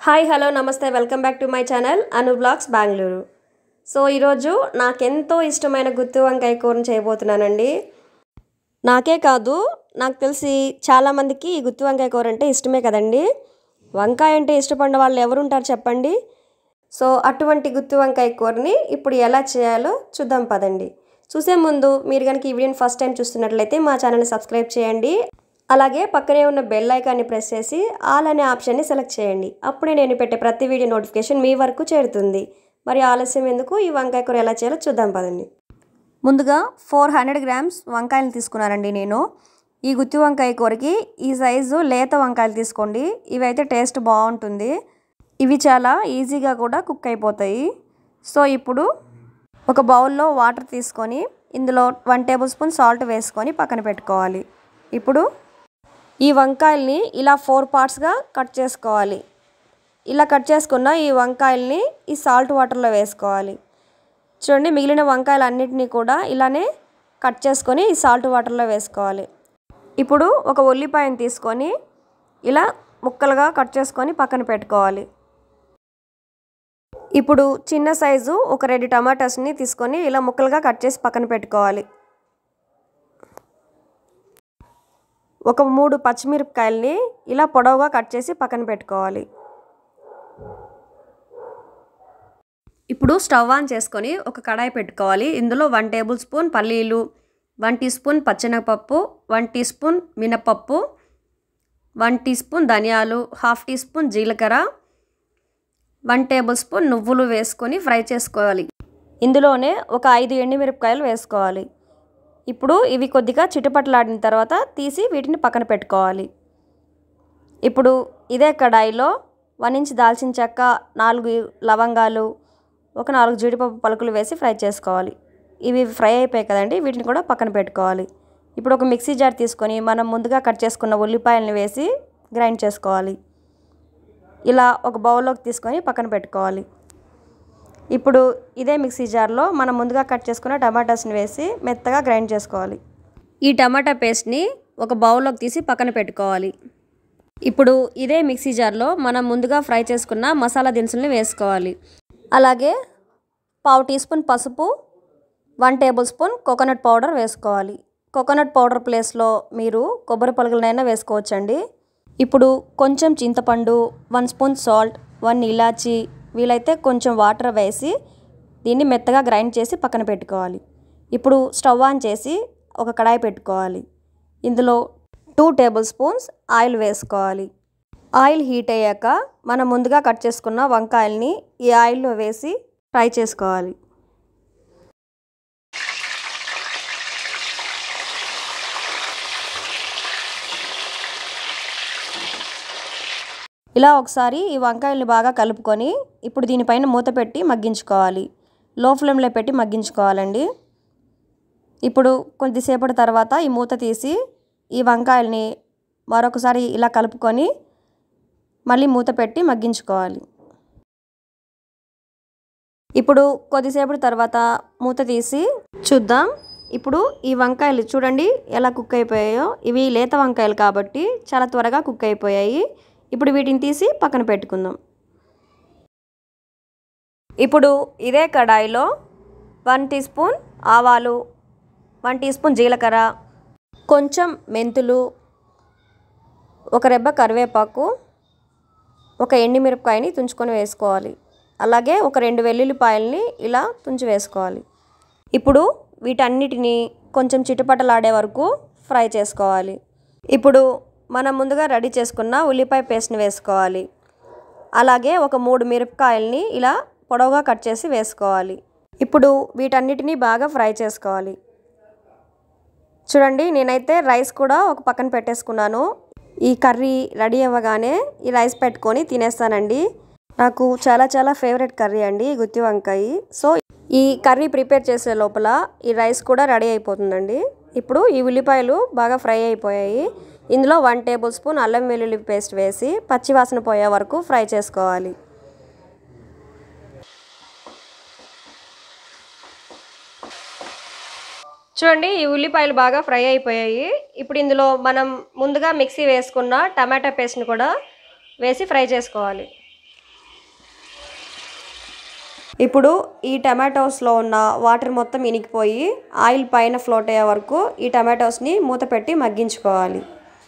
hi hello నమస్తే welcome back to my channel Anu vlogs Bengaluru so ఈరోజు నాకెంతో ఇష్టమైన గుత్తి వంకాయ కూరని చేయబోతున్నానండి నాకే కాదు నాకు తెలిసి చాలామందికి ఈ గుత్తి వంకాయ కూర అంటే ఇష్టమే కదండి వంకాయ అంటే ఇష్టపడిన వాళ్ళు ఎవరు ఉంటారు చెప్పండి సో అటువంటి గుత్తి వంకాయ కూరని ఇప్పుడు ఎలా చేయాలో చూద్దాం పదండి చూసే ముందు మీరు కనుక ఈ వీడియోని ఫస్ట్ టైం చూస్తున్నట్లయితే మా ఛానల్ని సబ్స్క్రైబ్ చేయండి అలాగే పక్కనే ఉన్న బెల్ ఐకాన్ని ప్రెస్ చేసి ఆల్ అనే ఆప్షన్ని సెలెక్ట్ చేయండి అప్పుడే నేను పెట్టే ప్రతి వీడియో నోటిఫికేషన్ మీ వరకు చేరుతుంది మరి ఆలస్యం ఎందుకు ఈ వంకాయ కూర ఎలా చేయాలో చూద్దాం పదండి ముందుగా ఫోర్ హండ్రెడ్ గ్రామ్స్ వంకాయలు తీసుకున్నానండి నేను ఈ గుత్తి వంకాయ కూరకి ఈ సైజు లేత వంకాయలు తీసుకోండి ఇవి అయితే టేస్ట్ బాగుంటుంది ఇవి చాలా ఈజీగా కూడా కుక్ అయిపోతాయి సో ఇప్పుడు ఒక బౌల్లో వాటర్ తీసుకొని ఇందులో వన్ టేబుల్ స్పూన్ సాల్ట్ వేసుకొని పక్కన పెట్టుకోవాలి ఇప్పుడు ఈ వంకాయల్ని ఇలా ఫోర్ పార్ట్స్గా కట్ చేసుకోవాలి ఇలా కట్ చేసుకున్న ఈ వంకాయల్ని ఈ సాల్ట్ వాటర్లో వేసుకోవాలి చూడండి మిగిలిన వంకాయలు అన్నిటినీ కూడా ఇలానే కట్ చేసుకొని ఈ సాల్ట్ వాటర్లో వేసుకోవాలి ఇప్పుడు ఒక ఉల్లిపాయను తీసుకొని ఇలా ముక్కలుగా కట్ చేసుకొని పక్కన పెట్టుకోవాలి ఇప్పుడు చిన్న సైజు ఒక రెండు టమాటాస్ని తీసుకొని ఇలా ముక్కలుగా కట్ చేసి పక్కన పెట్టుకోవాలి ఒక మూడు పచ్చిమిరపకాయల్ని ఇలా పొడవుగా కట్ చేసి పక్కన పెట్టుకోవాలి ఇప్పుడు స్టవ్ ఆన్ చేసుకొని ఒక కడాయి పెట్టుకోవాలి ఇందులో వన్ టేబుల్ స్పూన్ పల్లీలు వన్ టీ స్పూన్ పచ్చెనగపప్పు వన్ టీ స్పూన్ మినపప్పు వన్ టీ స్పూన్ ధనియాలు హాఫ్ టీ స్పూన్ జీలకర్ర వన్ టేబుల్ స్పూన్ నువ్వులు వేసుకొని ఫ్రై చేసుకోవాలి ఇందులోనే ఒక ఐదు ఎండుమిరపకాయలు వేసుకోవాలి ఇప్పుడు ఇవి కొద్దిగా చిటపట్లాడిన తర్వాత తీసి వీటిని పక్కన పెట్టుకోవాలి ఇప్పుడు ఇదే కడాయిలో వన్ ఇంచ్ దాల్చిన చెక్క నాలుగు లవంగాలు ఒక నాలుగు జీడిపప్పు పలుకులు వేసి ఫ్రై చేసుకోవాలి ఇవి ఫ్రై అయిపోయాయి కదండి వీటిని కూడా పక్కన పెట్టుకోవాలి ఇప్పుడు ఒక మిక్సీ జార్ తీసుకొని మనం ముందుగా కట్ చేసుకున్న ఉల్లిపాయలను వేసి గ్రైండ్ చేసుకోవాలి ఇలా ఒక బౌల్లోకి తీసుకొని పక్కన పెట్టుకోవాలి ఇప్పుడు ఇదే మిక్సీ జార్లో మనం ముందుగా కట్ చేసుకున్న టమాటాస్ని వేసి మెత్తగా గ్రైండ్ చేసుకోవాలి ఈ టమాటా పేస్ట్ని ఒక బౌల్లోకి తీసి పక్కన పెట్టుకోవాలి ఇప్పుడు ఇదే మిక్సీ జార్లో మనం ముందుగా ఫ్రై చేసుకున్న మసాలా దినుసుల్ని వేసుకోవాలి అలాగే పావు టీ స్పూన్ పసుపు one table spoon coconut powder వేసుకోవాలి కోకోనట్ పౌడర్ ప్లేస్లో మీరు కొబ్బరి పలుకులనైనా వేసుకోవచ్చండి ఇప్పుడు కొంచెం చింతపండు వన్ స్పూన్ సాల్ట్ వన్ ఇలాచి వీలైతే కొంచెం వాటర్ వేసి దీన్ని మెత్తగా గ్రైండ్ చేసి పక్కన పెట్టుకోవాలి ఇప్పుడు స్టవ్ ఆన్ చేసి ఒక కడాయి పెట్టుకోవాలి ఇందులో టూ టేబుల్ స్పూన్స్ ఆయిల్ వేసుకోవాలి ఆయిల్ హీట్ అయ్యాక మనం ముందుగా కట్ చేసుకున్న వంకాయల్ని ఈ ఆయిల్లో వేసి ఫ్రై చేసుకోవాలి ఇలా ఒకసారి ఈ వంకాయల్ని బాగా కలుపుకొని ఇప్పుడు దీనిపైన మూత పెట్టి మగ్గించుకోవాలి లో ఫ్లేమ్లో పెట్టి మగ్గించుకోవాలండి ఇప్పుడు కొద్దిసేపటి తర్వాత ఈ మూత తీసి ఈ వంకాయల్ని మరొకసారి ఇలా కలుపుకొని మళ్ళీ మూత పెట్టి మగ్గించుకోవాలి ఇప్పుడు కొద్దిసేపటి తర్వాత మూత తీసి చూద్దాం ఇప్పుడు ఈ వంకాయలు చూడండి ఎలా కుక్ అయిపోయాయో ఇవి లేత వంకాయలు కాబట్టి చాలా త్వరగా కుక్ అయిపోయాయి ఇప్పుడు వీటిని తీసి పక్కన పెట్టుకుందాం ఇప్పుడు ఇదే కడాయిలో వన్ టీ స్పూన్ ఆవాలు వన్ టీ స్పూన్ జీలకర్ర కొంచెం మెంతులు ఒక రెబ్బ కరివేపాకు ఒక ఎండుమిరపకాయని తుంచుకొని వేసుకోవాలి అలాగే ఒక రెండు వెల్లుల్లిపాయల్ని ఇలా తుంచి వేసుకోవాలి ఇప్పుడు వీటన్నిటిని కొంచెం చిటపటలాడే వరకు ఫ్రై చేసుకోవాలి ఇప్పుడు మనం ముందుగా రెడీ చేసుకున్న ఉల్లిపాయ పేస్ట్ని వేసుకోవాలి అలాగే ఒక మూడు మిరపకాయల్ని ఇలా పొడవుగా కట్ చేసి వేసుకోవాలి ఇప్పుడు వీటన్నిటిని బాగా ఫ్రై చేసుకోవాలి చూడండి నేనైతే రైస్ కూడా ఒక పక్కన పెట్టేసుకున్నాను ఈ కర్రీ రెడీ అవ్వగానే ఈ రైస్ పెట్టుకొని తినేస్తానండి నాకు చాలా చాలా ఫేవరెట్ కర్రీ అండి గుత్తి వంకాయ సో ఈ కర్రీ ప్రిపేర్ చేసే లోపల ఈ రైస్ కూడా రెడీ అయిపోతుందండి ఇప్పుడు ఈ ఉల్లిపాయలు బాగా ఫ్రై అయిపోయాయి ఇందులో వన్ టేబుల్ స్పూన్ అల్లం వెల్లుల్లి పేస్ట్ వేసి పచ్చివాసన పోయే వరకు ఫ్రై చేసుకోవాలి చూడండి ఈ ఉల్లిపాయలు బాగా ఫ్రై అయిపోయాయి ఇప్పుడు ఇందులో మనం ముందుగా మిక్సీ వేసుకున్న టమాటా పేస్ట్ని కూడా వేసి ఫ్రై చేసుకోవాలి ఇప్పుడు ఈ టమాటోస్లో ఉన్న వాటర్ మొత్తం ఇనికిపోయి ఆయిల్ పైన ఫ్లోట్ అయ్యే వరకు ఈ టమాటోస్ని మూత పెట్టి మగ్గించుకోవాలి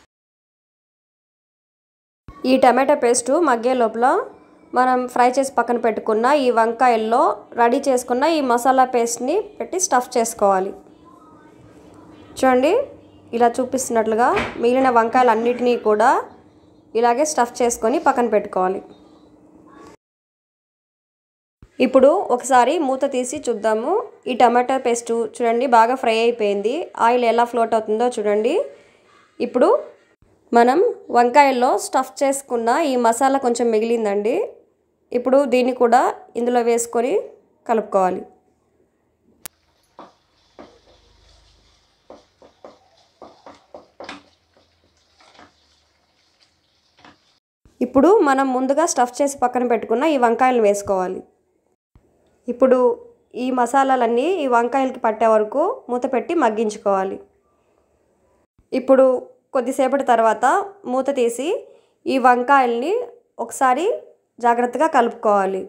ఈ టమాటో పేస్టు మగ్గే లోపల మనం ఫ్రై చేసి పక్కన పెట్టుకున్న ఈ వంకాయల్లో రెడీ చేసుకున్న ఈ మసాలా పేస్ట్ని పెట్టి స్టఫ్ చేసుకోవాలి చూడండి ఇలా చూపిస్తున్నట్లుగా మిగిలిన వంకాయలు అన్నిటినీ కూడా ఇలాగే స్టఫ్ చేసుకొని పక్కన పెట్టుకోవాలి ఇప్పుడు ఒకసారి మూత తీసి చూద్దాము ఈ టమాటో పేస్ట్ చూడండి బాగా ఫ్రై అయిపోయింది ఆయిల్ ఎలా ఫ్లోట్ అవుతుందో చూడండి ఇప్పుడు మనం వంకాయల్లో స్టఫ్ చేసుకున్న ఈ మసాలా కొంచెం మిగిలిందండి ఇప్పుడు దీన్ని కూడా ఇందులో వేసుకొని కలుపుకోవాలి ఇప్పుడు మనం ముందుగా స్టఫ్ చేసి పక్కన పెట్టుకున్న ఈ వంకాయలు వేసుకోవాలి ఇప్పుడు ఈ మసాలాలన్నీ ఈ వంకాయలకి పట్టే వరకు మూత పెట్టి మగ్గించుకోవాలి ఇప్పుడు కొద్దిసేపటి తర్వాత మూత తీసి ఈ వంకాయల్ని ఒకసారి జాగ్రత్తగా కలుపుకోవాలి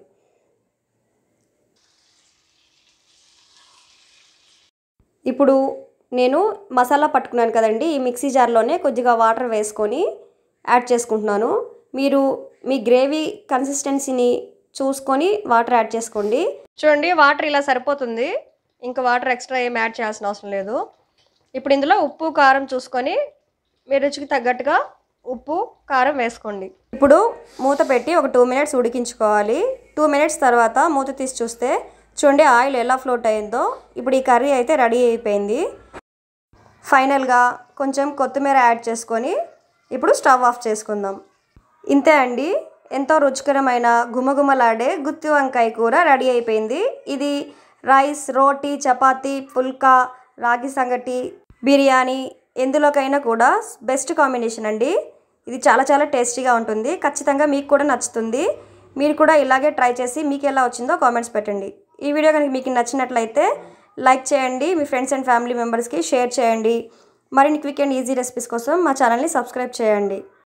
ఇప్పుడు నేను మసాలా పట్టుకున్నాను కదండి ఈ మిక్సీ జార్లోనే కొద్దిగా వాటర్ వేసుకొని యాడ్ చేసుకుంటున్నాను మీరు మీ గ్రేవీ కన్సిస్టెన్సీని చూసుకొని వాటర్ యాడ్ చేసుకోండి చూడండి వాటర్ ఇలా సరిపోతుంది ఇంకా వాటర్ ఎక్స్ట్రా ఏం యాడ్ చేయాల్సిన అవసరం లేదు ఇప్పుడు ఇందులో ఉప్పు కారం చూసుకొని మీ రుచికి తగ్గట్టుగా ఉప్పు కారం వేసుకోండి ఇప్పుడు మూత పెట్టి ఒక టూ మినిట్స్ ఉడికించుకోవాలి టూ మినిట్స్ తర్వాత మూత తీసి చూస్తే చూడండి ఆయిల్ ఎలా ఫ్లోట్ అయిందో ఇప్పుడు ఈ కర్రీ అయితే రెడీ అయిపోయింది ఫైనల్గా కొంచెం కొత్తిమీర యాడ్ చేసుకొని ఇప్పుడు స్టవ్ ఆఫ్ చేసుకుందాం ఇంతే అండి ఎంతో రుచికరమైన గుమగుమలాడే గుత్తి వంకాయ కూర రెడీ అయిపోయింది ఇది రైస్ రోటీ చపాతీ పుల్కా రాగి సంగటి బిర్యానీ ఎందులోకైనా కూడా బెస్ట్ కాంబినేషన్ అండి ఇది చాలా చాలా టేస్టీగా ఉంటుంది ఖచ్చితంగా మీకు కూడా నచ్చుతుంది మీరు కూడా ఇలాగే ట్రై చేసి మీకు ఎలా వచ్చిందో కామెంట్స్ పెట్టండి ఈ వీడియో కనుక మీకు నచ్చినట్లయితే లైక్ చేయండి మీ ఫ్రెండ్స్ అండ్ ఫ్యామిలీ మెంబర్స్కి షేర్ చేయండి మరిన్ని క్విక్ అండ్ ఈజీ రెసిపీస్ కోసం మా ఛానల్ని సబ్స్క్రైబ్ చేయండి